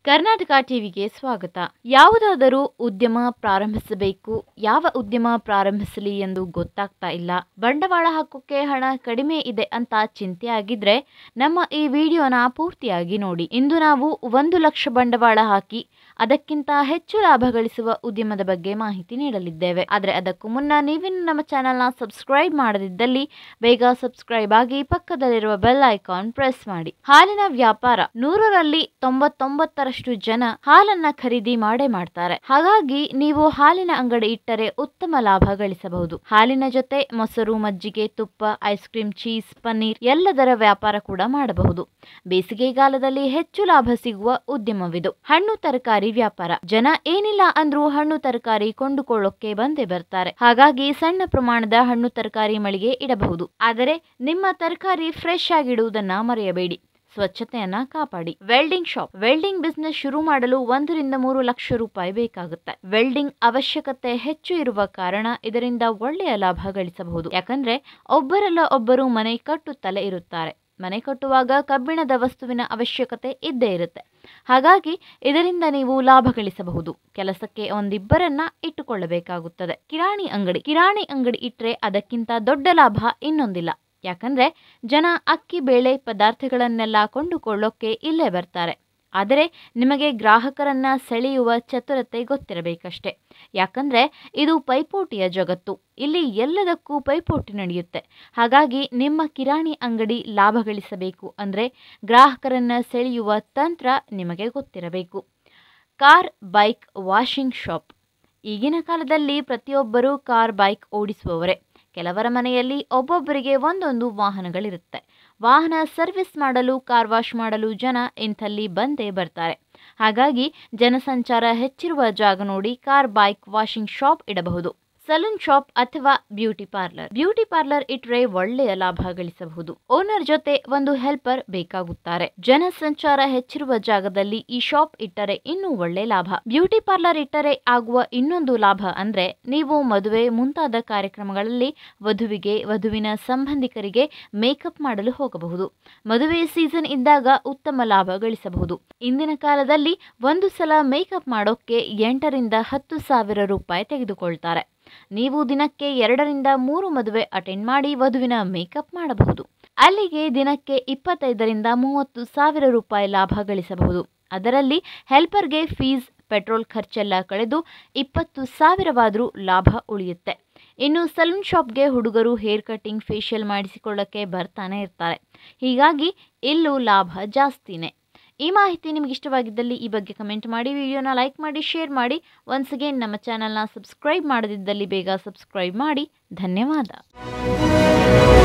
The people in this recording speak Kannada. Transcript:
ಕರ್ನಾಟಕ ಟಿವಿಗೆ ಸ್ವಾಗತ ಯಾವುದಾದರೂ ಉದ್ಯಮ ಪ್ರಾರಂಭಿಸಬೇಕು ಯಾವ ಉದ್ಯಮ ಪ್ರಾರಂಭಿಸಲಿ ಎಂದು ಗೊತ್ತಾಗ್ತಾ ಇಲ್ಲ ಬಂಡವಾಳ ಹಾಕೋಕೆ ಹಣ ಕಡಿಮೆ ಇದೆ ಅಂತ ಚಿಂತೆ ಆಗಿದ್ರೆ ನಮ್ಮ ಈ ವಿಡಿಯೋನ ಪೂರ್ತಿಯಾಗಿ ನೋಡಿ ಇಂದು ನಾವು ಒಂದು ಲಕ್ಷ ಬಂಡವಾಳ ಹಾಕಿ ಅದಕ್ಕಿಂತ ಹೆಚ್ಚು ಲಾಭ ಗಳಿಸುವ ಉದ್ಯಮದ ಬಗ್ಗೆ ಮಾಹಿತಿ ನೀಡಲಿದ್ದೇವೆ ಆದರೆ ಅದಕ್ಕೂ ಮುನ್ನ ನೀವಿನ್ನು ನಮ್ಮ ಚಾನೆಲ್ನ ಸಬ್ಸ್ಕ್ರೈಬ್ ಮಾಡದಿದ್ದಲ್ಲಿ ಬೇಗ ಸಬ್ಸ್ಕ್ರೈಬ್ ಆಗಿ ಪಕ್ಕದಲ್ಲಿರುವ ಬೆಲ್ ಐಕಾನ್ ಪ್ರೆಸ್ ಮಾಡಿ ಹಾಲಿನ ವ್ಯಾಪಾರ ನೂರರಲ್ಲಿ ತೊಂಬತ್ತೊಂಬತ್ತರಷ್ಟು ಜನ ಹಾಲನ್ನ ಖರೀದಿ ಮಾಡೇ ಮಾಡ್ತಾರೆ ಹಾಗಾಗಿ ನೀವು ಹಾಲಿನ ಅಂಗಡಿ ಇಟ್ಟರೆ ಉತ್ತಮ ಲಾಭ ಗಳಿಸಬಹುದು ಹಾಲಿನ ಜೊತೆ ಮೊಸರು ಮಜ್ಜಿಗೆ ತುಪ್ಪ ಐಸ್ ಕ್ರೀಮ್ ಚೀಸ್ ಪನ್ನೀರ್ ಎಲ್ಲದರ ವ್ಯಾಪಾರ ಕೂಡ ಮಾಡಬಹುದು ಬೇಸಿಗೆಗಾಲದಲ್ಲಿ ಹೆಚ್ಚು ಲಾಭ ಸಿಗುವ ಉದ್ಯಮವಿದು ಹಣ್ಣು ತರಕಾರಿ ವ್ಯಾಪಾರ ಜನ ಏನಿಲ್ಲ ಅಂದ್ರೂ ಹಣ್ಣು ತರಕಾರಿ ಕೊಂಡುಕೊಳ್ಳೋಕೆ ಬಂದೇ ಬರ್ತಾರೆ ಹಾಗಾಗಿ ಸಣ್ಣ ಪ್ರಮಾಣದ ಹಣ್ಣು ತರಕಾರಿ ಮಳಿಗೆ ಇಡಬಹುದು ಆದರೆ ನಿಮ್ಮ ತರಕಾರಿ ಫ್ರೆಶ್ ಆಗಿಡುವುದನ್ನ ಮರೆಯಬೇಡಿ ಸ್ವಚ್ಛತೆಯನ್ನ ಕಾಪಾಡಿ ವೆಲ್ಡಿಂಗ್ ಶಾಪ್ ವೆಲ್ಡಿಂಗ್ ಬಿಸ್ನೆಸ್ ಶುರು ಮಾಡಲು ಒಂದರಿಂದ ಮೂರು ಲಕ್ಷ ರೂಪಾಯಿ ಬೇಕಾಗುತ್ತೆ ವೆಲ್ಡಿಂಗ್ ಅವಶ್ಯಕತೆ ಹೆಚ್ಚು ಇರುವ ಕಾರಣ ಇದರಿಂದ ಒಳ್ಳೆಯ ಲಾಭ ಗಳಿಸಬಹುದು ಯಾಕಂದ್ರೆ ಒಬ್ಬರಲ್ಲ ಒಬ್ಬರು ಮನೆ ಕಟ್ಟುತ್ತಲೇ ಇರುತ್ತಾರೆ ಮನೆ ಕಟ್ಟುವಾಗ ಕಬ್ಬಿಣದ ವಸ್ತುವಿನ ಅವಶ್ಯಕತೆ ಇದ್ದೇ ಇರುತ್ತೆ ಹಾಗಾಗಿ ಇದರಿಂದ ನೀವು ಲಾಭ ಗಳಿಸಬಹುದು ಕೆಲಸಕ್ಕೆ ಒಂದಿಬ್ಬರನ್ನ ಇಟ್ಟುಕೊಳ್ಳಬೇಕಾಗುತ್ತದೆ ಕಿರಾಣಿ ಅಂಗಡಿ ಕಿರಾಣಿ ಅಂಗಡಿ ಇಟ್ರೆ ಅದಕ್ಕಿಂತ ದೊಡ್ಡ ಲಾಭ ಇನ್ನೊಂದಿಲ್ಲ ಯಾಕಂದ್ರೆ ಜನ ಅಕ್ಕಿ ಬೇಳೆ ಪದಾರ್ಥಗಳನ್ನೆಲ್ಲ ಕೊಂಡುಕೊಳ್ಳೋಕೆ ಇಲ್ಲೇ ಬರ್ತಾರೆ ಆದರೆ ನಿಮಗೆ ಗ್ರಾಹಕರನ್ನ ಸೆಳೆಯುವ ಚತುರತೆ ಗೊತ್ತಿರಬೇಕಷ್ಟೆ ಯಾಕಂದ್ರೆ ಇದು ಪೈಪೋಟಿಯ ಜಗತ್ತು ಇಲ್ಲಿ ಎಲ್ಲದಕ್ಕೂ ಪೈಪೋಟಿ ನಡೆಯುತ್ತೆ ಹಾಗಾಗಿ ನಿಮ್ಮ ಕಿರಾಣಿ ಅಂಗಡಿ ಲಾಭ ಗಳಿಸಬೇಕು ಅಂದರೆ ಗ್ರಾಹಕರನ್ನ ಸೆಳೆಯುವ ತಂತ್ರ ನಿಮಗೆ ಗೊತ್ತಿರಬೇಕು ಕಾರ್ ಬೈಕ್ ವಾಷಿಂಗ್ ಶಾಪ್ ಈಗಿನ ಕಾಲದಲ್ಲಿ ಪ್ರತಿಯೊಬ್ಬರೂ ಕಾರ್ ಬೈಕ್ ಓಡಿಸುವವರೇ ಕೆಲವರ ಮನೆಯಲ್ಲಿ ಒಬ್ಬೊಬ್ಬರಿಗೆ ಒಂದೊಂದು ವಾಹನಗಳಿರುತ್ತೆ ವಾಹನ ಸರ್ವಿಸ್ ಮಾಡಲು ಕಾರ್ ವಾಶ್ ಮಾಡಲು ಜನ ಇಂಥಲ್ಲಿ ಬಂದೇ ಬರ್ತಾರೆ ಹಾಗಾಗಿ ಜನಸಂಚಾರ ಹೆಚ್ಚಿರುವ ಜಾಗ ನೋಡಿ ಕಾರ್ ಬೈಕ್ ವಾಷಿಂಗ್ ಶಾಪ್ ಇಡಬಹುದು ಸಲೂನ್ ಶಾಪ್ ಅಥವಾ ಬ್ಯೂಟಿ ಪಾರ್ಲರ್ ಬ್ಯೂಟಿ ಪಾರ್ಲರ್ ಇಟ್ರೆ ಒಳ್ಳೆಯ ಲಾಭ ಗಳಿಸಬಹುದು ಓನರ್ ಜೊತೆ ಒಂದು ಹೆಲ್ಪರ್ ಬೇಕಾಗುತ್ತಾರೆ ಜನಸಂಚಾರ ಹೆಚ್ಚಿರುವ ಜಾಗದಲ್ಲಿ ಈ ಶಾಪ್ ಇಟ್ಟರೆ ಇನ್ನೂ ಒಳ್ಳೆ ಲಾಭ ಬ್ಯೂಟಿ ಪಾರ್ಲರ್ ಇಟ್ಟರೆ ಆಗುವ ಇನ್ನೊಂದು ಲಾಭ ಅಂದ್ರೆ ನೀವು ಮದುವೆ ಮುಂತಾದ ಕಾರ್ಯಕ್ರಮಗಳಲ್ಲಿ ವಧುವಿಗೆ ವಧುವಿನ ಸಂಬಂಧಿಕರಿಗೆ ಮೇಕಪ್ ಮಾಡಲು ಹೋಗಬಹುದು ಮದುವೆ ಸೀಸನ್ ಇದ್ದಾಗ ಉತ್ತಮ ಲಾಭ ಗಳಿಸಬಹುದು ಇಂದಿನ ಕಾಲದಲ್ಲಿ ಒಂದು ಸಲ ಮೇಕಪ್ ಮಾಡೋಕೆ ಎಂಟರಿಂದ ಹತ್ತು ಸಾವಿರ ರೂಪಾಯಿ ತೆಗೆದುಕೊಳ್ತಾರೆ ನೀವು ದಿನಕ್ಕೆ ಎರಡರಿಂದ ಮೂರು ಮದುವೆ ಅಟೆಂಡ್ ಮಾಡಿ ವಧುವಿನ ಮೇಕಪ್ ಮಾಡಬಹುದು ಅಲ್ಲಿಗೆ ದಿನಕ್ಕೆ ಇಪ್ಪತ್ತೈದರಿಂದ ಮೂವತ್ತು ಸಾವಿರ ರೂಪಾಯಿ ಲಾಭ ಗಳಿಸಬಹುದು ಅದರಲ್ಲಿ ಹೆಲ್ಪರ್ಗೆ ಫೀಸ್ ಪೆಟ್ರೋಲ್ ಖರ್ಚೆಲ್ಲ ಕಳೆದು ಇಪ್ಪತ್ತು ಸಾವಿರವಾದರೂ ಲಾಭ ಉಳಿಯುತ್ತೆ ಇನ್ನು ಸಲೂನ್ ಶಾಪ್ಗೆ ಹುಡುಗರು ಹೇರ್ ಕಟಿಂಗ್ ಫೇಶಿಯಲ್ ಮಾಡಿಸಿಕೊಳ್ಳಕ್ಕೆ ಬರ್ತಾನೆ ಇರ್ತಾರೆ ಹೀಗಾಗಿ ಇಲ್ಲೂ ಲಾಭ ಜಾಸ್ತಿನೇ ಈ ಮಾಹಿತಿ ನಿಮಗೆ ಇಷ್ಟವಾಗಿದ್ದಲ್ಲಿ ಈ ಬಗ್ಗೆ ಕಮೆಂಟ್ ಮಾಡಿ ವಿಡಿಯೋನ ಲೈಕ್ ಮಾಡಿ ಶೇರ್ ಮಾಡಿ ಒನ್ಸ್ ಅಗೇನ್ ನಮ್ಮ ಚಾನಲ್ನ ಸಬ್ಸ್ಕ್ರೈಬ್ ಮಾಡದಿದ್ದಲ್ಲಿ ಬೇಗ ಸಬ್ಸ್ಕ್ರೈಬ್ ಮಾಡಿ ಧನ್ಯವಾದ